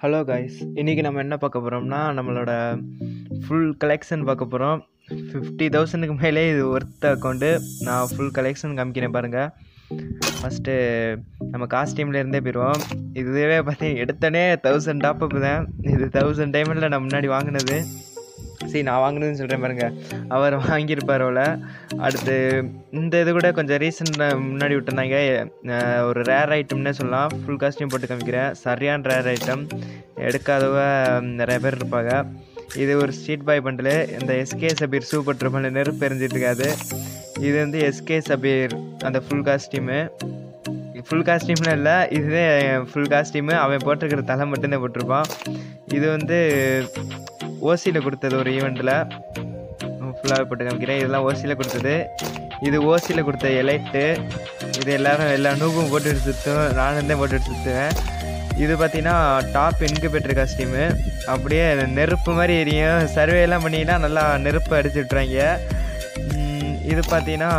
Hello guys இன்றைக்கி நம்ம என்ன பார்க்க போகிறோம்னா நம்மளோட ஃபுல் கலெக்ஷன் பார்க்க போகிறோம் ஃபிஃப்டி தௌசண்ட்க்கு மேலே இது ஒர்த் அக்கௌண்ட்டு நான் ஃபுல் கலெக்ஷன் காமிக்கிறேன் பாருங்கள் ஃபஸ்ட்டு நம்ம காஸ்டியூம்லேருந்தே போயிடுவோம் இதுவே பார்த்தி எடுத்தோடனே தௌசண்ட் டாப்அப் தான் இது தௌசண்ட் டைமண்டில் நான் முன்னாடி வாங்கினது சரி நான் வாங்கினதுன்னு சொல்கிறேன் பாருங்க அவர் வாங்கியிருப்பார் போல் அடுத்து இந்த இது கூட கொஞ்சம் ரீசெண்ட் முன்னாடி விட்டுருந்தாங்க அஹ் ஒரு ரேர் ஐட்டம்னே சொல்லலாம் ஃபுல் காஸ்டியூம் போட்டு காமிக்கிறேன் சரியான ரேர் ஐட்டம் எடுக்காதவ நிறைய பேர் இருப்பாங்க இது ஒரு ஸ்ட்ரீட் பாய் பண்டில் இந்த எஸ்கே சபீர் ஷூ போட்டிருப்பாங்க நெருப்பு எரிஞ்சிட்டு இருக்காது இது வந்து எஸ்கே சபீர் அந்த ஃபுல் காஸ்டியூமு ஃபுல் காஸ்டியூம்லாம் இல்லை இதுவே ஃபுல் காஸ்டியூமு அவன் போட்டிருக்கிற தலை மட்டும்தான் போட்டிருப்பான் இது வந்து ஓசியில் கொடுத்தது ஒரு ஈவெண்ட்டில் ஃபுல்லாக போட்டு காமிக்கிறேன் இதெல்லாம் ஓசியில் கொடுத்தது இது ஓசியில் கொடுத்த எலைட்டு இது எல்லாரும் எல்லா நூபும் போட்டுட்டு சுற்றும் நானும் தான் போட்டுட்டு சுற்றுவேன் இது பார்த்தீங்கன்னா டாப் இன்குபேட்டர் காஸ்டியூமு அப்படியே நெருப்பு மாதிரி எரியும் சர்வே எல்லாம் பண்ணிங்கன்னா நல்லா நெருப்பு அடிச்சு விட்றாங்க உம், இது பார்த்தீங்கன்னா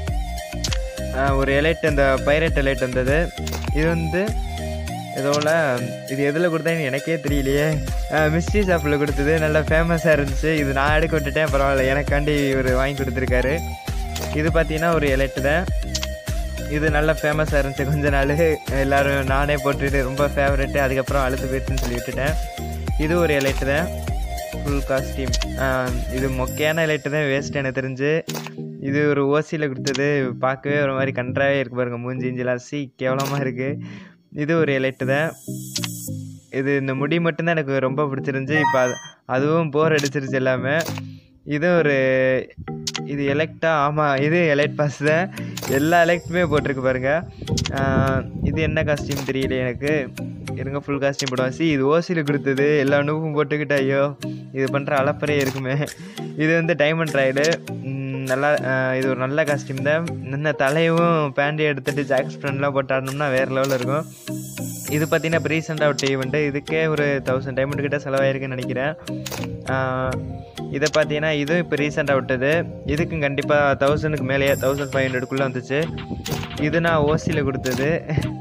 ஆஹ், ஒரு எலைட் அந்த பைரட் எலைட் வந்தது இது வந்து இதோட இது எதில் கொடுத்தேன்னு எனக்கே தெரியலையே மிஸ்ட்ரி ஷாப்பில் கொடுத்தது நல்லா ஃபேமஸாக இருந்துச்சு இது நான் எடுக்க விட்டுட்டேன் பரவாயில்ல எனக்காண்டி இவர் வாங்கி கொடுத்துருக்காரு இது பார்த்தீங்கன்னா ஒரு எலைட்டு தான் இது நல்லா ஃபேமஸாக இருந்துச்சு கொஞ்ச நாள் எல்லோரும் நானே போட்டுட்டு ரொம்ப ஃபேவரெட்டு அதுக்கப்புறம் அழுத்து போயிடுச்சுன்னு சொல்லி விட்டுட்டேன் இது ஒரு எலைட்டு தான் ஃபுல் காஸ்டியூம் இது மொக்கையான எலைட்டு தான் வேஸ்ட் எனக்கு தெரிஞ்சு இது ஒரு ஓசியில் கொடுத்தது பார்க்கவே ஒரு மாதிரி கன்றாவே இருக்கு பாருங்க மூஞ்சி இஞ்சிலாம் சி கேவலமாக இருக்குது இது ஒரு எலைட்டு தான் இது இந்த முடி மட்டும்தான் எனக்கு ரொம்ப பிடிச்சிருந்துச்சி இப்போ அது அதுவும் போர் அடிச்சிருச்சு எல்லாமே இது ஒரு இது எலெக்டா ஆமாம் இது எலைட் பாஸ் தான் எல்லா எலெக்ட்டுமே போட்டிருக்கு பாருங்க ஆஹ் இது என்ன காஸ்டியூம் தெரியல எனக்கு இருங்க ஃபுல் காஸ்டியூம் போடுவோம் சி இது ஓசியில் கொடுத்தது எல்லா நூப்பும் போட்டுக்கிட்டு ஐயோ இது பண்ணுற அலப்பறே இருக்குமே இது வந்து டைமண்ட் ராய்டு நல்லா ஆஹ் இது ஒரு நல்ல காஸ்டியூம் தான் நின்ன தலையும் பேண்டையும் எடுத்துட்டு ஜாக்ஸ் ஃப்ரெண்ட்லாம் போட்டு ஆடணும்னா வேறு லெவலில் இருக்கும் இது பார்த்தீங்கன்னா இப்போ ரீசெண்டாக விட்ட ஈவெண்ட்டு இதுக்கே ஒரு தௌசண்ட் டைமண்ட் கிட்ட செலவாயிருக்குன்னு நினைக்கிறேன் ஆஹ் இதை பார்த்தீங்கன்னா இதுவும் இப்போ ரீசெண்டாக விட்டது இதுக்கும் கண்டிப்பாக தௌசண்ட்க்கு மேலேயே தௌசண்ட் ஃபைவ் ஹண்ட்ரட்குள்ளே வந்துச்சு இது நான் ஓசியில் கொடுத்தது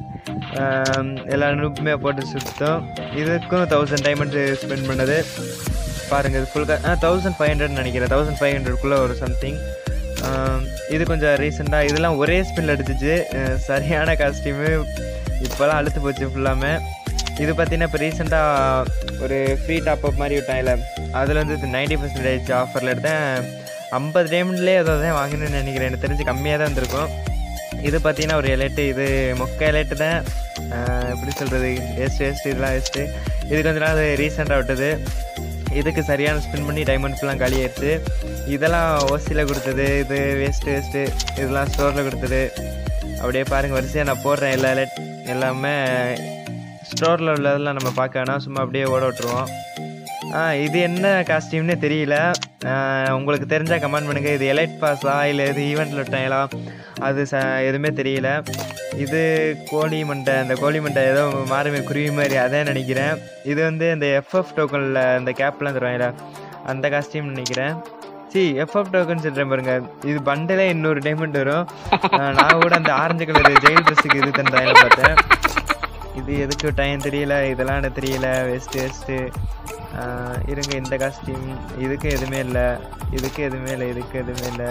ஆஹ் எல்லா நூப்புமே போட்டு சுத்தம் இதுக்கும் தௌசண்ட் டைமண்ட் ஸ்பெண்ட் பண்ணது பாருங்கள் இது full ah thousand five hundred நினைக்கிறேன் தௌசண்ட் ஃபைவ் ஹண்ட்ரட்குள்ளே ஒரு சம்திங் இது கொஞ்சம் ரீசெண்டாக இதெல்லாம் ஒரே ஸ்பின்ல அடிச்சிச்சு அஹ் சரியான காஸ்டியூமு இப்போலாம் அழுத்து போச்சு ஃபுல்லாமே இது பார்த்தீங்கன்னா இப்போ ரீசெண்டாக ஒரு ஃப்ரீ டாப் அப் மாதிரி விட்டாங்கல்ல அதில் வந்து இது நைன்டி பர்சன்டேஜ் ஆஃபரில் எடுத்தேன் ஐம்பது டைமண்ட்லேயே ஏதோ தான் வாங்கினேன்னு நினைக்கிறேன் எனக்கு தெரிஞ்சு கம்மியாக தான் வந்திருக்கும் இது பார்த்தீங்கன்னா ஒரு எலைட்டு இது மொக்க எலைட்டு தான் அஹ் எப்படி சொல்கிறது வேஸ்ட் வேஸ்ட் இதெல்லாம் வேஸ்ட்டு இது கொஞ்ச நாள் ரீசெண்டாக விட்டது இதுக்கு சரியான ஸ்பின் பண்ணி டைமண்ட் ஃபுல்லாக காலியாயிடுச்சு இதெல்லாம் ஓசியில் கொடுத்தது இது வேஸ்ட்டு வேஸ்ட்டு இதெல்லாம் ஸ்டோரில் கொடுத்தது அப்படியே பாருங்கள் வரிசையாக நான் போடுறேன் எல்லா எலட் எல்லாமே ஸ்டோரில் உள்ளதெல்லாம் நம்ம பார்க்க வேணாம் சும்மா அப்படியே ஓட விட்டுருவோம் ஆ இது என்ன காஸ்டியூம்னே தெரியல ஆ, உங்களுக்கு தெரிஞ்சால் கமெண்ட் பண்ணுங்கள் இது எலைட் பாஸா இல்லை இது ஈவெண்ட்டில் விட்டாங்களா அது ச எதுவுமே தெரியல இது கோழி மண்டை அந்த கோழி மண்டை ஏதோ மாறுமே குருவி மாதிரி அதே நினைக்கிறேன் இது வந்து இந்த எஃப்எஃப் டோக்கனில் இந்த கேப்லாம் தருவாங்களா அந்த காஸ்டியூம் நினைக்கிறேன் சி எஃப்எஃப் டோக்கன் சொல்கிறேன் பாருங்க இது பண்டிலே இன்னொரு டைமண்ட் வரும் ஆ, நான் கூட அந்த ஆரஞ்சு கலர் ஜெயில் ட்ரெஸ்ஸுக்கு இது தந்தாங்க பார்த்தேன் இது எதுக்கு டைம் தெரியல இதெல்லாம் எனக்கு தெரியல வேஸ்ட்டு வேஸ்ட்டு இருங்க இந்த காஸ்டியூம் இதுக்கு எதுவுமே இல்லை இதுக்கு எதுவுமே இல்லை இதுக்கு எதுவுமே இல்லை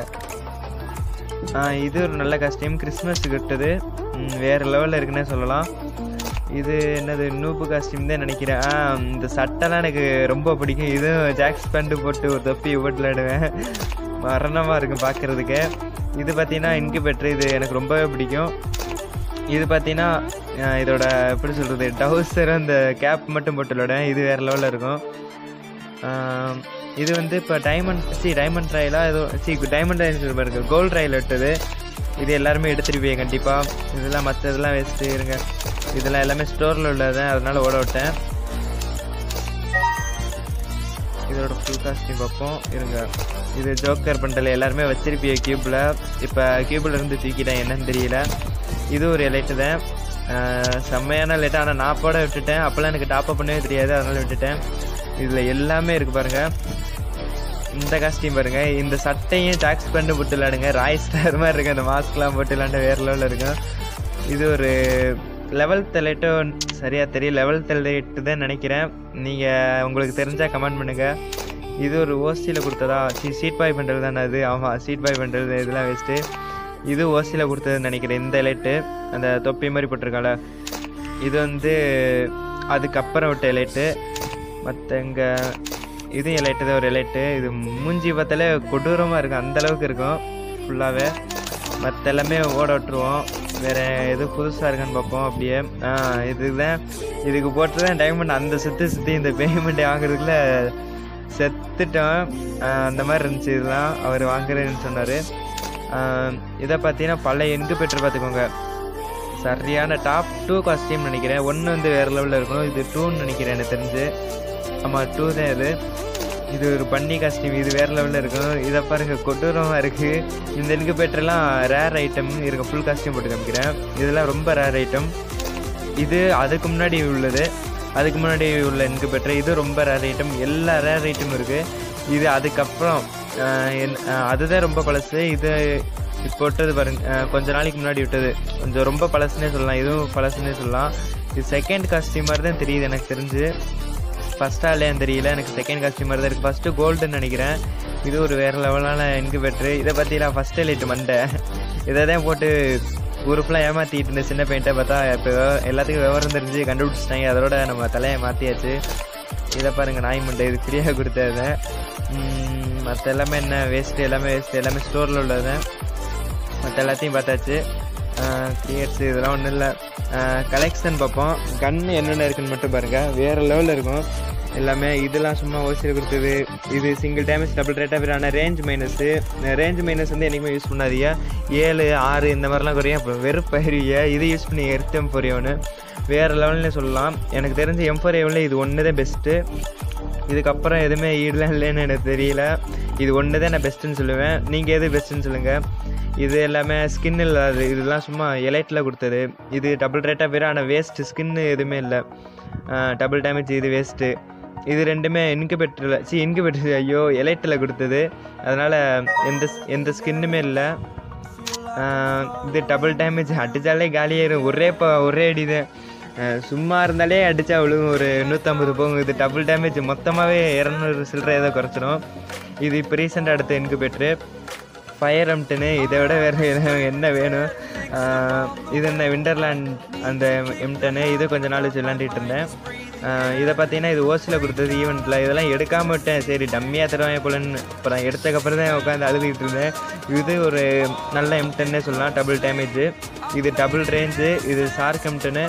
இது ஒரு நல்ல காஸ்டியூம் கிறிஸ்மஸுக்கு விட்டது ம், வேற லெவலில் இருக்குன்னே சொல்லலாம் இது என்னது நூப்பு காஸ்டியூம் தான் நினைக்கிறேன் ஆ இந்த சட்டைலாம் எனக்கு ரொம்ப பிடிக்கும் இதுவும் ஜாக்ஸ் பேண்ட்டு போட்டு ஒரு தொப்பி போட்டில் இடுவேன் மரணமாக இருக்கும் பார்க்குறதுக்கு இது பார்த்தீங்கன்னா இன்குபேட்டர் இது எனக்கு ரொம்பவே பிடிக்கும் இது பார்த்தீங்கன்னா அஹ் இதோட எப்படி சொல்கிறது டவுசர் அந்த கேப் மட்டும் போட்டு விளையாடுவேன் இது வேறு லெவலில் இருக்கும் ஆஹ் இது வந்து இப்போ டைமண்ட் சி டைமண்ட் ட்ரையலாக ஏதோ சி டைமண்ட் ட்ரையல் பாருங்க கோல்ட் ட்ரையல் விட்டது இது எல்லாருமே எடுத்துருப்பீங்க கண்டிப்பாக இதெல்லாம் மற்ற இதெல்லாம் வேஸ்ட்டு இருங்க இதெல்லாம் எல்லாமே ஸ்டோரில் உள்ளது அதனால ஓட விட்டேன் இதோட ஃபுல் காஸ்டியூம் பார்ப்போம் இருங்க இது ஜோக்கர் பண்டல் எல்லாருமே வச்சிருப்பீங்க கியூப்பில் இப்போ கியூப்பில் இருந்து தூக்கிட்டேன் என்னன்னு தெரியல இது ஒரு எலைட்டு தான் ஆஹ் செம்மையான லைட்டு ஆனால் நான் போட விட்டுட்டேன் அப்போல்லாம் எனக்கு டாப் அப் பண்ணவே தெரியாது அதனால விட்டுட்டேன் இதில் எல்லாமே இருக்கு பாருங்க இந்த காஸ்டியூம் பாருங்க இந்த சட்டையும் டாக்ஸ் பண்ணி போட்டு விளையாடுங்க ராய் ஸ்டார் மாதிரி இருக்கு அந்த மாஸ்க்லாம் போட்டு விளையாண்ட வேற லெவலில் இருக்கும் இது ஒரு லெவல்த் எலைட்டோ சரியாக தெரியும் லெவல்த் எலைட்டு தான் நினைக்கிறேன் நீங்கள் உங்களுக்கு தெரிஞ்சால் கமெண்ட் பண்ணுங்கள் இது ஒரு ஓசியில் கொடுத்ததா சி சீட் பாய் பண்ணுறது தானே அது ஆமாம் சீட் பாய் பண்ணுறது இதெல்லாம் வேஸ்ட்டு இது ஓசியில் கொடுத்ததுன்னு நினைக்கிறேன் இந்த எலைட்டு அந்த தொப்பி மாதிரி போட்டிருக்கால இது வந்து அதுக்கப்புறம் விட்ட எலைட்டு மற்ற இங்கே இது எலைட்டு தான் ஒரு எலைட்டு இது மூஞ்சி பார்த்தாலே கொடூரமாக இருக்கும் அந்த அளவுக்கு இருக்கும் ஃபுல்லாகவே மற்ற எல்லாமே ஓட விட்டுருவோம் வேறு எது புதுசாக இருக்கான்னு பார்ப்போம் அப்படியே ஆ இதுதான் இதுக்கு போட்டு தான் டைமண்ட் அந்த சுற்றி சுற்றி இந்த பேமெண்ட் வாங்குறதுக்குள்ள செத்துட்டோம் ஆ, அந்த மாதிரி இருந்துச்சு இதெல்லாம் அவர் வாங்குறேன்னு சொன்னார் இதை பார்த்தீங்கன்னா பழைய எங்கு பெற்று பார்த்துக்கோங்க சரியான டாப் டூ காஸ்டியூம் நினைக்கிறேன் ஒன்று வந்து வேறு லெவலில் இருக்கும் இது டூன்னு நினைக்கிறேன் எனக்கு தெரிஞ்சு ஆமாம் டூ தான் இது இது ஒரு பன்னி காஸ்டியூம் இது வேறு லெவலில் இருக்கும் இதை பாருங்க கொடூரமாக இருக்குது இந்த எனக்கு பெற்றெல்லாம் ரேர் ஐட்டம் இருக்க ஃபுல் காஸ்டியூம் போட்டு காமிக்கிறேன் இதெல்லாம் ரொம்ப ரேர் ஐட்டம் இது அதுக்கு முன்னாடி உள்ளது அதுக்கு முன்னாடி உள்ள எனக்கு பெற்ற இது ரொம்ப ரேர் ஐட்டம் எல்லா ரேர் ஐட்டம் இருக்குது இது அதுக்கப்புறம் ஆஹ், என்- ஆஹ், அதுதான் ரொம்ப பழசு இது இப்போ விட்டது பாருங்க ஆஹ், கொஞ்ச நாளைக்கு முன்னாடி விட்டது கொஞ்சம் ரொம்ப பழசுனே சொல்லலாம் இதுவும் பழசுனே சொல்லலாம் இது செகண்ட் காஸ்டியூம் மாதிரி தான் தெரியுது எனக்கு தெரிஞ்சு ஃபஸ்ட்டாக இல்லையான்னு தெரியல எனக்கு செகண்ட் காஸ்டியூம் மாதிரி தான் இருக்குது ஃபஸ்ட்டு கோல்டுன்னு நினைக்கிறேன் இது ஒரு வேறு லெவலான எனக்கு பெட்ரு இதை பற்றி நான் ஃபஸ்ட் லைட் மண்டை இதை தான் போட்டு ஊருக்குலாம் ஏமாற்றிட்டு இருந்த சின்ன பையன்ட்ட பார்த்தா இப்போ எல்லாத்துக்கும் விவரம் தெரிஞ்சு கண்டுபிடிச்சிட்டாங்க அதோட நம்ம தலையை மாற்றியாச்சு இதை பாருங்கள் நாய் மண்டை இது ஃப்ரீயாக கொடுத்தது மற்ற எல்லாமே என்ன வேஸ்ட்டு எல்லாமே வேஸ்ட்டு எல்லாமே ஸ்டோரில் உள்ளது மற்ற எல்லாத்தையும் பார்த்தாச்சு கிரியேட்ஸ் இதெல்லாம் ஒன்றும் இல்லை கலெக்ஷன் பார்ப்போம் கன் என்னென்ன இருக்குன்னு மட்டும் பாருங்கள் வேறு லெவலில் இருக்கும் எல்லாமே இதெல்லாம் சும்மா ஓசியில் கொடுத்தது இது சிங்கிள் டேமேஜ் டபுள் ரேட்டாக வேறு ஆனால் ரேஞ்ச் மைனஸு ரேஞ்ச் மைனஸ் வந்து என்றைக்குமே யூஸ் பண்ணாதீங்க ஏழு ஆறு இந்த மாதிரிலாம் குறையும் அப்புறம் வெறுப்பறிய இது யூஸ் பண்ணி எர்த்தம் பொரியவனு வேறு லெவல்னே சொல்லலாம் எனக்கு தெரிஞ்ச எம் ஃபோர் இது ஒன்று தான் பெஸ்ட்டு இதுக்கப்புறம் எதுவுமே ஈடலாம் இல்லைன்னு எனக்கு தெரியல இது ஒன்று தான் நான் பெஸ்ட்டுன்னு சொல்லுவேன் நீங்கள் எது பெஸ்ட்டுன்னு சொல்லுங்கள் இது எல்லாமே ஸ்கின் இல்லாது இதெல்லாம் சும்மா எலைட்டில் கொடுத்தது இது டபுள் ரேட்டாக வேறு ஆனால் வேஸ்ட்டு ஸ்கின்னு எதுவுமே இல்லை டபுள் டேமேஜ் இது வேஸ்ட்டு இது ரெண்டுமே இன்குபேட்டரில் சி இன்குபேட்டர் ஐயோ எலைட்டில் கொடுத்தது அதனால் எந்த எந்த ஸ்கின்னுமே இல்லை ஆஹ் இது டபுள் டேமேஜ் அடித்தாலே காலியாயிரும் ஒரே ப ஒரே அடி தான் ஆஹ் சும்மா இருந்தாலே அடித்தா விழுகும் ஒரு நூற்றம்பது போகும் இது டபுள் டேமேஜ் மொத்தமாகவே இரநூறு சில்லறை ஏதோ குறைச்சிரும் இது இப்போ ரீசெண்டாக அடுத்த எனக்கு பெற்று ஃபயர் எம்டனு இதை விட வேறு என்ன வேணும் ஆஹ் இது என்ன விண்டர்லேண்ட் அந்த எம்டனு இது கொஞ்ச நாள் வச்சு விளாண்டுட்டு இருந்தேன் ஆஹ் இதை பார்த்தீங்கன்னா இது ஓசியில் கொடுத்தது ஈவெண்ட்டில் இதெல்லாம் எடுக்காம விட்டேன் சரி டம்மியாக தருவாங்க போலன்னு அப்புறம் எடுத்ததுக்கப்புறம் தான் உட்காந்து அழுதுகிட்டு இருந்தேன் இது ஒரு நல்ல எம்டன்னே சொல்லலாம் டபுள் டேமேஜ் இது டபுள் ரேஞ்சு இது ஷார்க் எம்டனு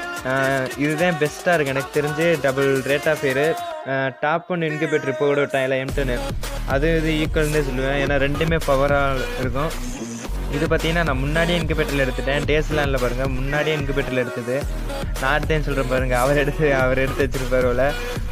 இதுதான் பெஸ்ட்டாக இருக்குது எனக்கு தெரிஞ்சு double rate of fire top one incubator இப்போ கூட விட்டான் இல்லை எம்டனு அது இது ஈக்குவல்னே சொல்லுவேன் ஏன்னா ரெண்டுமே பவராக இருக்கும் இது பார்த்தீங்கன்னா நான் முன்னாடியே இன்குபேட்டரில் எடுத்துட்டேன் டேஸ்லாம் இல்லை பாருங்கள் முன்னாடியே இன்குபேட்டரில் எடுத்தது நான் எடுத்தேன்னு சொல்கிறேன் பாருங்கள் அவர் எடுத்து அவர் எடுத்து வச்சிருப்பார் போல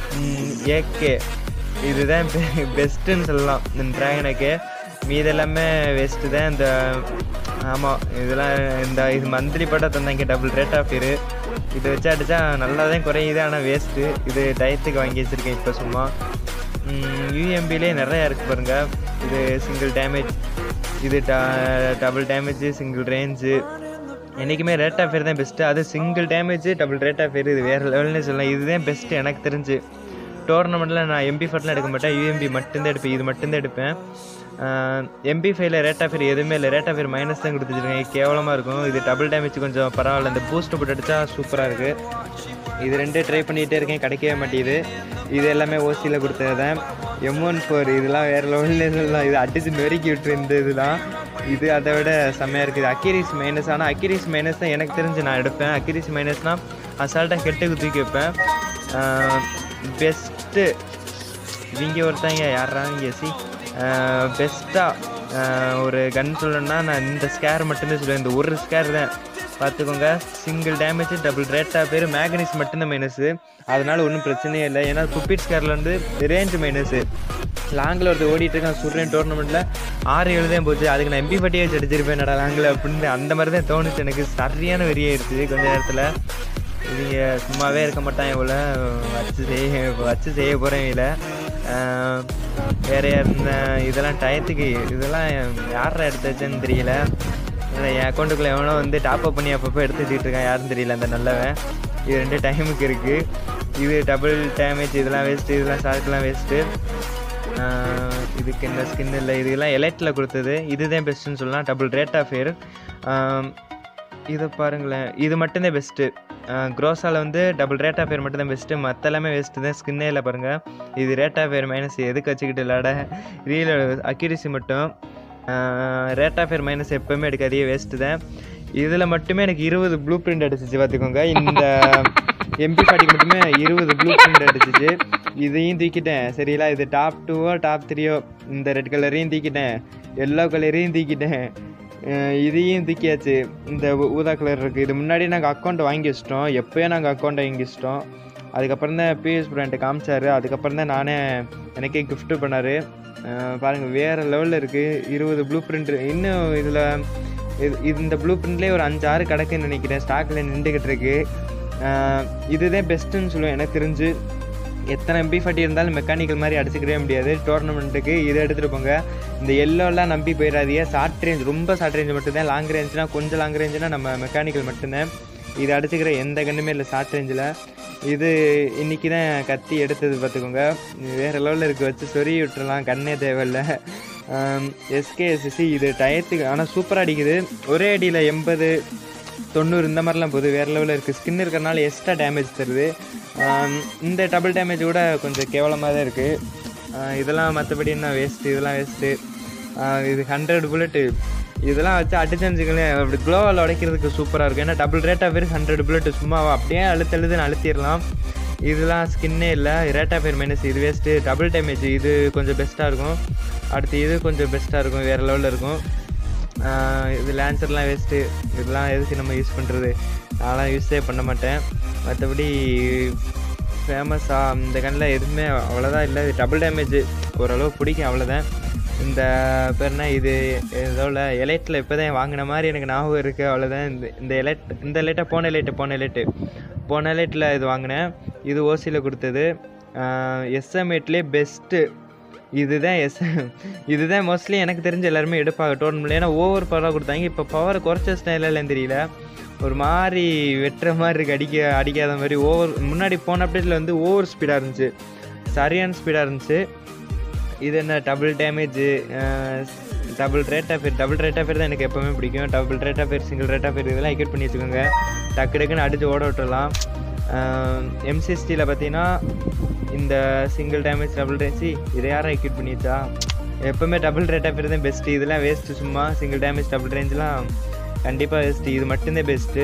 ஏகே இதுதான் பெஸ்ட்டுன்னு சொல்லலாம் இந்த ட்ராகனுக்கு மீது எல்லாமே வேஸ்ட்டு தான் இந்த ஆமாம் இதெல்லாம் இந்த இது மந்த்லி படம் தந்தாங்க டபுள் ரேட் ஆஃப் இரு இது வச்சு அடித்தா நல்லா தான் குறையுது ஆனால் வேஸ்ட்டு இது டயத்துக்கு வாங்கி வச்சுருக்கேன் இப்போ சும்மா யூஎம்பிலே நிறையா இருக்குது பாருங்க இது சிங்கிள் டேமேஜ் இது டபுள் டேமேஜ் சிங்கிள் ரேஞ்சு என்றைக்குமே ரேட் ஆஃப் ஃபேர் தான் பெஸ்ட்டு அது single damage double rate of fire இது வேறு லெவல்னு சொல்லலாம் இதுதான் பெஸ்ட்டு எனக்கு தெரிஞ்சு டோர்னமெண்ட்டில் நான் எம்பி ஃபட்லாம் எடுக்க மாட்டேன் யூஎம்பி மட்டும்தான் எடுப்பேன் இது மட்டும்தான் எடுப்பேன் எம்பி ஃபைவ்ல ரேட் ஆஃப் ஃபேர் எதுவுமே இல்லை ரேட் ஆஃப் ஃபேர் மைனஸ் தான் கொடுத்து வச்சிருக்கேன் கேவலமாக இருக்கும் இது டபுள் டேமேஜ் கொஞ்சம் பரவாயில்ல இந்த பூஸ்ட் போட்டு அடித்தா சூப்பராக இருக்குது இது ரெண்டு ட்ரை பண்ணிகிட்டே இருக்கேன் கிடைக்கவே மாட்டேங்குது இது எல்லாமே ஓசியில் கொடுத்தது தான் எம் ஒன் ஃபோர் இதெல்லாம் வேறு லெவலில் சொல்லலாம் இது அடிச்சு நொறுக்கி விட்டுரு இந்த இதெல்லாம் இது அதை விட செம்மையாக இருக்குது அக்கிரிஸ் மைனஸ் ஆனால் அக்கிரிஸ் மைனஸ் தான் எனக்கு தெரிஞ்சு நான் எடுப்பேன் அக்கிரிஸ் மைனஸ்னால் அசால்ட்டாக கெட்டுக்கு தூக்கி வைப்பேன் பெஸ்ட்டு இவங்க ஒருத்தங்க யாரா இங்கே சி பெஸ்ட்டாக ஒரு கன் சொல்லணும்னா நான் இந்த ஸ்கேர் மட்டும்தான் சொல்லுவேன் இந்த ஒரு ஸ்கேர் தான் பார்த்துக்கோங்க சிங்கிள் டேமேஜ் டபுள் ரேட்டாக பேர் மேக்னிஸ் மட்டும்தான் மைனஸு அதனால ஒன்றும் பிரச்சனையே இல்லை ஏன்னா குப்பிட் ஸ்கேரில் வந்து ரேஞ்ச் மைனஸு லாங்கில் ஒருத்தர் ஓடிட்டு இருக்கான் சுடுறேன் டோர்னமெண்ட்டில் ஆறு ஏழு தான் போச்சு அதுக்கு நான் எம்பி பட்டியே வச்சு அடிச்சிருப்பேன் நடா லாங்கில் அப்படின்னு அந்த மாதிரி தான் தோணுச்சு எனக்கு சரியான வெறியாயிருச்சு கொஞ்ச நேரத்தில் இவங்க சும்மாவே இருக்க மாட்டாங்க இவ்வளோ வச்சு செய்ய வச்சு செய்ய போகிறேன் இதில் வேற யார் இந்த இதெல்லாம் டயத்துக்கு இதெல்லாம் யாரா எடுத்து வச்சேன்னு தெரியல ஆனால் என் அக்கௌண்ட்டுக்குள்ளே எவனோ வந்து டாப் அப் பண்ணி அப்பப்போ எடுத்து வச்சுக்கிட்டு இருக்கான் யாரும் தெரியல அந்த நல்லவன் இது ரெண்டு டைமுக்கு இருக்குது இது டபுள் டேமேஜ் இதெல்லாம் வேஸ்ட்டு இதெல்லாம் ஷார்ட்லாம் வேஸ்ட்டு இதுக்கு இந்த ஸ்கின் இல்லை இதெல்லாம் எலைட்டில் கொடுத்தது இதுதான் பெஸ்ட்டுன்னு சொல்லலாம் டபுள் ரேட் ஆஃப் ஃபேர் இதை பாருங்களேன் இது மட்டும்தான் பெஸ்ட்டு க்ரோஸாவில் வந்து டபுள் ரேட் ஆஃப் ஃபேர் மட்டும்தான் பெஸ்ட்டு மற்ற எல்லாமே வேஸ்ட்டு தான் ஸ்கின்னே இல்லை பாருங்கள் இது ரேட் ஆஃப் ஃபேர் மைனஸ் எதுக்கு வச்சுக்கிட்டு விளாட ரீல் அக்யூரிசி மட்டும் ரேட் ஆஃப் ஃபேர் மைனஸ் எப்போவுமே எடுக்காதே வேஸ்ட்டு தான் இதில் மட்டுமே எனக்கு இருபது ப்ளூ பிரிண்ட் அடிச்சிச்சு பார்த்துக்கோங்க இந்த எம்பி ஃபார்ட்டிக்கு மட்டுமே இருபது ப்ளூ பிரிண்ட் அடிச்சிச்சு இதையும் தூக்கிட்டேன் சரிங்களா இது டாப் டூவோ டாப் த்ரீயோ இந்த ரெட் கலரையும் தூக்கிட்டேன் எல்லோ கலரையும் தூக்கிட்டேன் அஹ் இதையும் தூக்கியாச்சு இந்த ஊ- ஊதா கலர் இருக்குது இது முன்னாடி நாங்கள் அக்கௌண்ட் வாங்கி வச்சிட்டோம் எப்போயோ நாங்கள் அக்கௌண்ட் வாங்கி வச்சிட்டோம் அதுக்கப்புறம் தான் பிஎஸ் பிராண்ட் காமிச்சாரு அதுக்கப்புறம் தான் நானே எனக்கே gift பண்ணார் பாருங்கள் வேறு லெவலில் இருக்குது இருபது ப்ளூ பிரிண்ட் இன்னும் இதில் இது இது இந்த ப்ளூ பிரிண்ட்லேயே ஒரு அஞ்சு ஆறு கிடக்குன்னு நினைக்கிறேன் ஸ்டாக்கில் நின்றுக்கிட்டு இருக்கு அஹ் இதுதான் பெஸ்ட்டுன்னு சொல்லுவேன் எனக்கு தெரிஞ்சு எத்தனை எம்பி ஃபார்ட்டி இருந்தாலும் மெக்கானிக்கல் மாதிரி அடிச்சுக்கவே முடியாது டோர்னமெண்ட்டுக்கு இதை எடுத்துகிட்டு போங்க இந்த எல்லோலாம் நம்பி போயிடாதீங்க ஷார்ட் ரேஞ்ச் ரொம்ப ஷார்ட் ரேஞ்ச் மட்டும்தான் லாங் ரேஞ்ச்னா கொஞ்சம் லாங் ரேஞ்சுனா நம்ம மெக்கானிக்கல் மட்டும்தான் இது அடிச்சுக்கிற எந்த கண்ணுமே இல்லை ஷார்ட் ரேஞ்சில் இது இன்னைக்கு தான் கத்தி எடுத்தது பார்த்துக்கோங்க வேறு லெவலில் இருக்க வச்சு சொறி விட்டுறலாம் கண்ணே தேவையில்லை எஸ்கேஎஸ்சி இது டயத்துக்கு ஆனால் சூப்பராக அடிக்குது ஒரே அடியில் எண்பது தொண்ணூறு இந்த மாதிரிலாம் போகுது வேறு லெவலில் இருக்குது ஸ்கின் இருக்கிறனால எக்ஸ்ட்ரா டேமேஜ் தருது ஆம், இந்த டபுள் டேமேஜ் கூட கொஞ்சம் கேவலமாக தான் இருக்குது இதெல்லாம் மற்றபடி என்ன வேஸ்ட்டு இதெல்லாம் வேஸ்ட்டு இது ஹண்ட்ரட் புல்லட்டு இதெல்லாம் வச்சு அடிச்சஞ்சுங்களேன் அப்படி க்ளோவால் உடைக்கிறதுக்கு சூப்பராக இருக்கும் ஏன்னா double rate of fire hundred bullet சும்மாவா அப்படியே அழுத்து அழுதுன்னு அழுத்திடலாம் இதெல்லாம் ஸ்கின்னே இல்லை ரேட் ஆஃப் பேர் மைனஸ் இது வேஸ்ட்டு டபுள் டேமேஜ் இது கொஞ்சம் பெஸ்ட்டாக இருக்கும் அடுத்து இது கொஞ்சம் பெஸ்ட்டாக இருக்கும் வேறு லெவலில் இருக்கும் ஆஹ் இது லான்சர்லாம் வேஸ்ட்டு இதெல்லாம் எதுக்கு நம்ம யூஸ் பண்ணுறது நான்லாம் யூஸே பண்ண மாட்டேன் மற்றபடி ஃபேமஸாக இந்த கண்ணில் எதுவுமே அவ்வளோதான் இல்லை இது டபுள் டேமேஜ் ஓரளவு பிடிக்கும் அவ்வளோதான் இந்த பேர்னா இது இதோட எலைட்டில் இப்போ தான் வாங்கின மாதிரி எனக்கு ஞாபகம் இருக்குது அவ்வளோதான் இந்த இந்த எலைட் இந்த எலைட்டை போன எலைட்டு போன எலைட்டு போன எலைட்டில் இது வாங்கினேன் இது ஓசியில் கொடுத்தது எஸ்எம்ஏட்லேயே பெஸ்ட்டு இதுதான் எஸ் இதுதான் மோஸ்ட்லி எனக்கு தெரிஞ்ச எல்லாருமே எடுப்பாங்க டோர்னமெண்ட் ஏன்னா ஓவர் பவராக கொடுத்தாங்க இப்போ பவர் குறைச்ச ஸ்டைலெல்லாம் தெரியல ஒரு மாதிரி வெட்டுற மாதிரி இருக்கு அடிக்க அடிக்காத மாதிரி ஓவர் முன்னாடி போன அப்டேட்டில் வந்து ஓவர் ஸ்பீடாக இருந்துச்சு சரியான ஸ்பீடாக இருந்துச்சு இது என்ன double damage double rate of double rate of தான் எனக்கு எப்போவுமே பிடிக்கும் double rate of single rate of இதெல்லாம் எக்யூட் பண்ணி வச்சுக்கோங்க டக்கு டக்குன்னு அடித்து ஓட விட்டுறலாம் எம்சிஎஸ்டியில் பார்த்தீங்கன்னா இந்த சிங்கிள் டேமேஜ் டபுள் டேசி இதை யாரும் எக்யூட் பண்ணிச்சா எப்போவுமே டபுள் ரேட் ஆஃப் தான் பெஸ்ட்டு இதெல்லாம் வேஸ்ட்டு சும்மா சிங்கிள் டேமேஜ் டபுள் ரேஞ்செலாம் கண்டிப்பாக வேஸ்ட்டு இது மட்டும்தான் பெஸ்ட்டு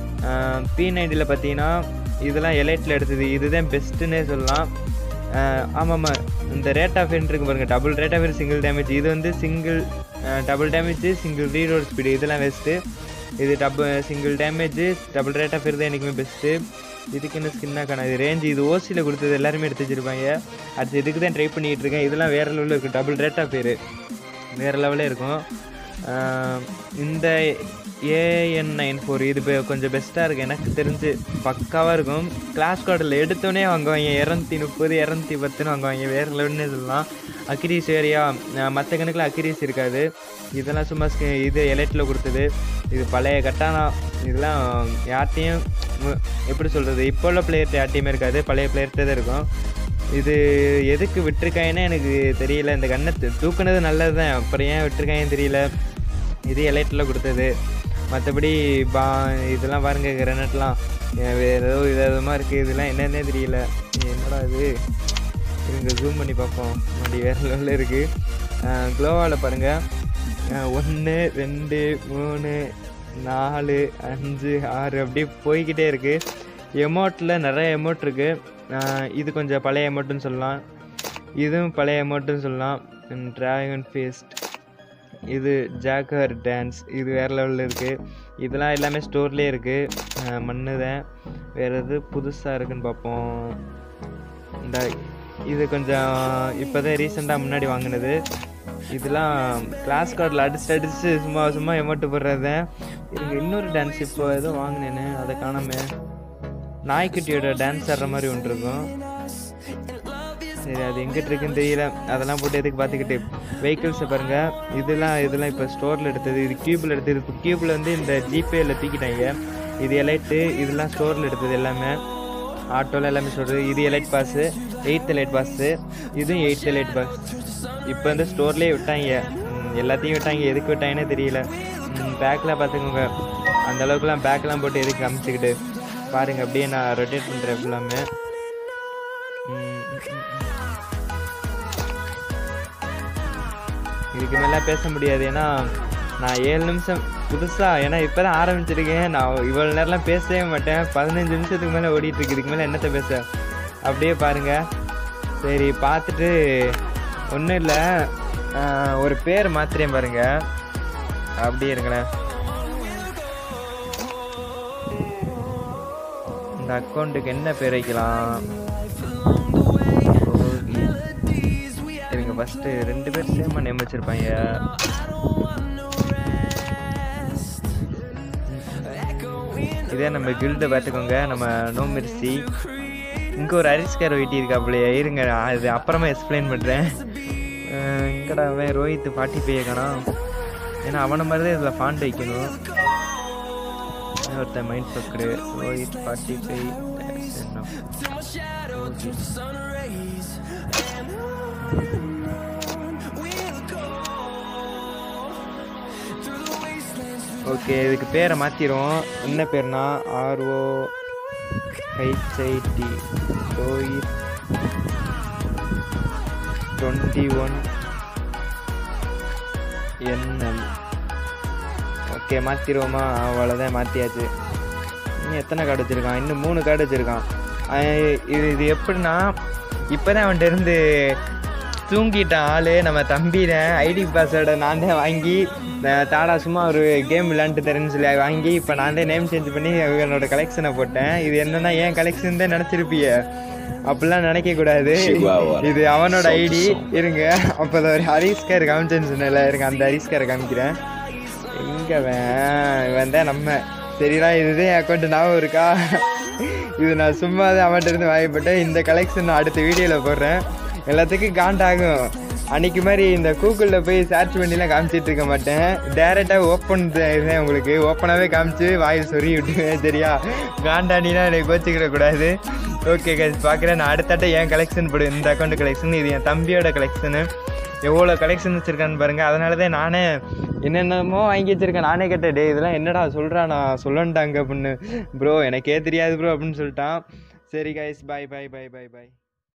பி நைன்டியில் பார்த்தீங்கன்னா இதெல்லாம் எலைட்டில் எடுத்தது இதுதான் பெஸ்ட்டுன்னே சொல்லலாம் ஆமாம்மா இந்த ரேட் ஆஃப் இருக்கு பாருங்கள் double rate of single damage இது வந்து single double damage single reload speed இதெல்லாம் வேஸ்ட்டு இது double single damage double rate of தான் எனக்குமே பெஸ்ட்டு இதுக்கு என்ன ஸ்கின்னாக காணாது ரேஞ்ச் இது ஓசியில் கொடுத்தது எல்லாருமே எடுத்து வச்சிருப்பாங்க அடுத்து இதுக்கு தான் ட்ரை பண்ணிகிட்டு இருக்கேன் இதெல்லாம் வேறு லெவலில் இருக்குது டபுள் ரேட் ஆஃப் பேர் வேறு லெவலே இருக்கும் ஆஹ் இந்த ஏஎன் நைன் ஃபோர் இது இப்போ கொஞ்சம் பெஸ்ட்டாக இருக்குது எனக்கு தெரிஞ்சு பக்காவாக இருக்கும் கிளாஸ் கார்டில் எடுத்தோடனே வாங்குவாங்க இரநூத்தி முப்பது இரநூத்தி பத்துன்னு வாங்குவாங்க வேறு லெவல்னே சொல்லலாம் அக்கிரிஸ் ஏரியா மற்ற கணக்கில் அக்கிரிஸ் இருக்காது இதெல்லாம் சும்மா ஸ்கி- இது எலைட்டில் கொடுத்தது இது பழைய கட்டானா இதெல்லாம் யார்ட்டையும் மு- எப்படி சொல்கிறது இப்போ உள்ள பிளேயர்கிட்ட யார்ட்டையுமே இருக்காது பழைய பிளேயர்கிட்ட தான் இருக்கும் இது எதுக்கு விட்டுருக்காங்கன்னு எனக்கு தெரியல இந்த கண்ணை தூ- தூக்குனது நல்லது தான் அப்புறம் ஏன் விட்டுருக்காங்கன்னு தெரியல இது எலைட்டில் கொடுத்தது மற்றபடி பா இதெல்லாம் பாருங்க கிரனட்லாம் வேறு ஏதோ விதமாக இருக்குது இதெல்லாம் என்னன்னே தெரியல என்னடா இது இருங்க ஜூம் பண்ணி பார்ப்போம் முன்னாடி வேறு லெவலில் இருக்குது க்ளோவால் பாருங்கள் ஒன்று ரெண்டு மூணு நாலு அஞ்சு ஆறு அப்படியே போய்கிட்டே இருக்குது எமௌண்ட்டில் நிறைய எமௌண்ட் இருக்குது இது கொஞ்சம் பழைய எமௌண்ட்டுன்னு சொல்லலாம் இதுவும் பழைய எமௌண்ட்டுன்னு சொல்லலாம் ட்ராகன் ஃபேஸ்ட் இது ஜாக்கர் டான்ஸ் இது வேறு லெவலில் இருக்குது இதெல்லாம் எல்லாமே ஸ்டோர்லேயே இருக்குது மண்ணு தான் வேறு எது புதுசாக இருக்குன்னு பார்ப்போம் இந்த இது கொஞ்சம் இப்போ தான் ரீசெண்டாக முன்னாடி வாங்கினது இதெல்லாம் கிளாஸ் கார்டில் அடிச்சு அடிச்சு சும்மா சும்மா எமௌண்ட்டு போடுறது இருங்க இன்னொரு டான்ஸ் இப்போ ஏதோ வாங்கினேன்னு அதை காணாம நாய்க்குட்டியோட டான்ஸ் ஆடுற மாதிரி ஒன்று இருக்கும் சரி அது எங்கிட்ட இருக்குன்னு தெரியல அதெல்லாம் போட்டு எதுக்கு பார்த்துக்கிட்டு வெஹிக்கிள்ஸை பாருங்கள் இதெல்லாம் இதெல்லாம் இப்போ ஸ்டோரில் எடுத்தது இது கியூபில் எடுத்தது இப்போ கியூபில் வந்து இந்த ஜிபேயில் தூக்கிட்டாங்க இது எலைட்டு இதெல்லாம் ஸ்டோரில் எடுத்தது எல்லாமே ஆட்டோவில் எல்லாமே சொல்கிறது இது elite pass eight elite pass இதுவும் எயித் எலைட் பாஸ் இப்போ வந்து ஸ்டோர்லேயே விட்டாங்க ம், எல்லாத்தையும் விட்டாங்க எதுக்கு விட்டாங்கன்னே தெரியல பேக்கில் பார்த்துக்கோங்க அந்த அளவுக்குலாம் பேக்கெலாம் போட்டு எதுக்கு காமிச்சிக்கிட்டு பாருங்கள் அப்படியே நான் ரொட்டேட் பண்ணுறேன் ஃபுல்லாமே ம், ம், ம், ம். இதுக்கு மேலே பேச முடியாது ஏன்னா நான் ஏழு நிமிஷம் புதுசாக ஏன்னா இப்போ தான் ஆரம்பிச்சிருக்கேன் நான் இவ்வளோ நேரம்லாம் பேசவே மாட்டேன் பதினஞ்சு நிமிஷத்துக்கு மேலே ஓடிட்டு இருக்கு இதுக்கு மேலே என்னத்தை பேச அப்படியே பாருங்க சரி பார்த்துட்டு ஒன்றும் இல்லை ஒரு பேர் மாத்திரேன் பாருங்க அப்படியே இருங்களேன் இந்த அக்கௌண்ட்டுக்கு என்ன பேர் வைக்கலாம் சரிங்க ஃபஸ்ட்டு ரெண்டு பேர் சேமாக நேம் வச்சுருப்பாங்க இதே நம்ம கில்டை பார்த்துக்கோங்க நம்ம நோ மிர்சி இங்கே ஒரு அரிஸ்கார் ஒயிட்டி இருக்காப்புலையே இருங்க நான் இது அப்புறமா எக்ஸ்பிளைன் பண்ணுறேன் இங்கடா அவன் ரோஹித் ஃபார்ட்டி ஃபைவ் காணாம் ஏன்னா அவனை மாதிரி தான் இதில் ஃபாண்ட் வைக்கணும் இன்னும் ஒருத்தன் மைண்ட் பக்கடு ரோஹித் ஃபார்ட்டி ஃபைவ் ஓகே இதுக்கு பேரை மாற்றிடும் என்ன பேர்னா R O H I T Rohit twenty one N L okay மாற்றிடுவோமா அவ்வளோதான் மாற்றியாச்சு இன்னும் எத்தனை கார்டு வச்சுருக்கான் இன்னும் மூணு கார்டு வச்சுருக்கான் இது இது எப்படின்னா இப்போ தான் அவன்கிட்ட இருந்து தூங்கிட்டான் ஆள் நம்ம தம்பிதான் ஐடி பாஸ்வேர்டை நான் தான் வாங்கி நான் தாடா சும்மா ஒரு கேம் விளாண்டுட்டு தரேன்னு சொல்லி வாங்கி இப்போ நான் தான் நேம் சேஞ்ச் பண்ணி என்னோட கலெக்ஷனை போட்டேன் இது என்னன்னா ஏன் கலெக்ஷன் தான் நினச்சிருப்பிய அப்படிலாம் நினைக்க கூடாது இது அவனோட ஐடி இருங்க அப்போ ஒரு ஹரிஸ்கார் காமிச்சேன்னு சொன்னல இருங்க அந்த ஹரிஸ்காரை காமிக்கிறேன் எங்க அவன் இவன் தான் நம்ம சரிடா இதுதான் என் அக்கௌண்ட் ஞாபகம் இருக்கா இது நான் சும்மா தான் அவன்கிட்ட இருந்து வாங்கிப்பட்டேன் இந்த கலெக்ஷன் நான் அடுத்த வீடியோவில் போடுறேன் எல்லாத்துக்கும் காண்டாகும் அன்னைக்கு மாதிரி இந்த கூகுளில் போய் சர்ச் பண்ணிலாம் காமிச்சிட்டு இருக்க மாட்டேன் டேரெக்டாக ஓப்பன் இருந்தேன் உங்களுக்கு ஓப்பனாகவே காமிச்சு வாயில் சொறி விட்டுவேன் சரியா காண்டாண்டினா எனக்கு கோச்சிக்கிட கூடாது ஓகே கைஸ் பார்க்குறேன் நான் அடுத்தட்ட என் கலெக்ஷன் போடு இந்த அக்கௌண்ட் கலெக்ஷன் இது என் தம்பியோட கலெக்ஷனு எவ்வளோ கலெக்ஷன் வச்சுருக்கான்னு பாருங்கள் அதனால தான் நானே என்னென்னமோ வாங்கி வச்சிருக்கேன் நானே கேட்டேன் டே இதெல்லாம் என்னடா சொல்கிறான் நான் சொல்லண்டாங்க அப்படின்னு ப்ரோ எனக்கே தெரியாது ப்ரோ அப்படின்னு சொல்லிட்டான் சரி கைஸ் பாய் பாய் பாய் பாய் பாய்